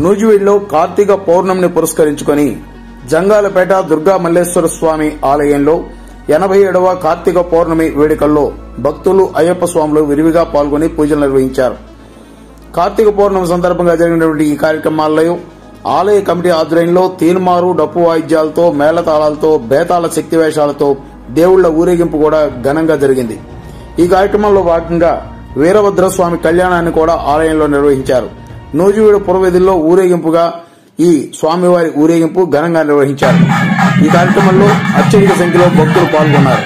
నూజివీడులో కార్తీక పౌర్ణమిని పురస్కరించుకొని జంగాలపేట దుర్గా మల్లేశ్వర స్వామి ఆలయంలో ఎనభై ఏడవ కార్తీక పౌర్ణమి వేడుకల్లో భక్తులు అయ్యప్ప స్వాములు విరివిగా పాల్గొని పూజలు నిర్వహించారు కార్తీక పౌర్ణమి సందర్భంగా జరిగినటువంటి ఈ కార్యక్రమాల్లో ఆలయ కమిటీ ఆధ్వర్యంలో తీన్మారు డప్పు వాయిద్యాలతో మేళతాళాలతో బేతాళ శక్తి వేషాలతో దేవుళ్ల ఊరేగింపు కూడా ఘనంగా జరిగింది ఈ కార్యక్రమంలో భాగంగా వీరభద్రస్వామి కళ్యాణాన్ని కూడా ఆలయంలో నిర్వహించారు నూజివీడు పురవీధుల్లో ఊరేగింపుగా ఈ స్వామివారి ఊరేగింపు ఘనంగా నిర్వహించారు ఈ కార్యక్రమంలో అత్యధిక సంఖ్యలో భక్తులు పాల్గొన్నారు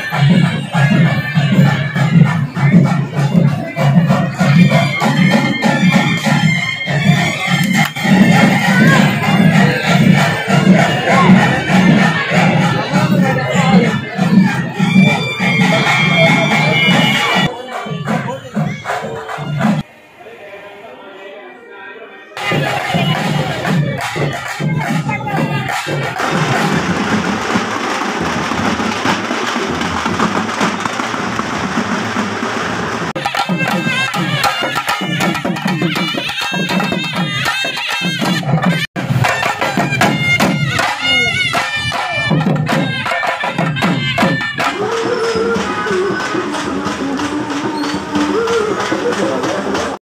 Thank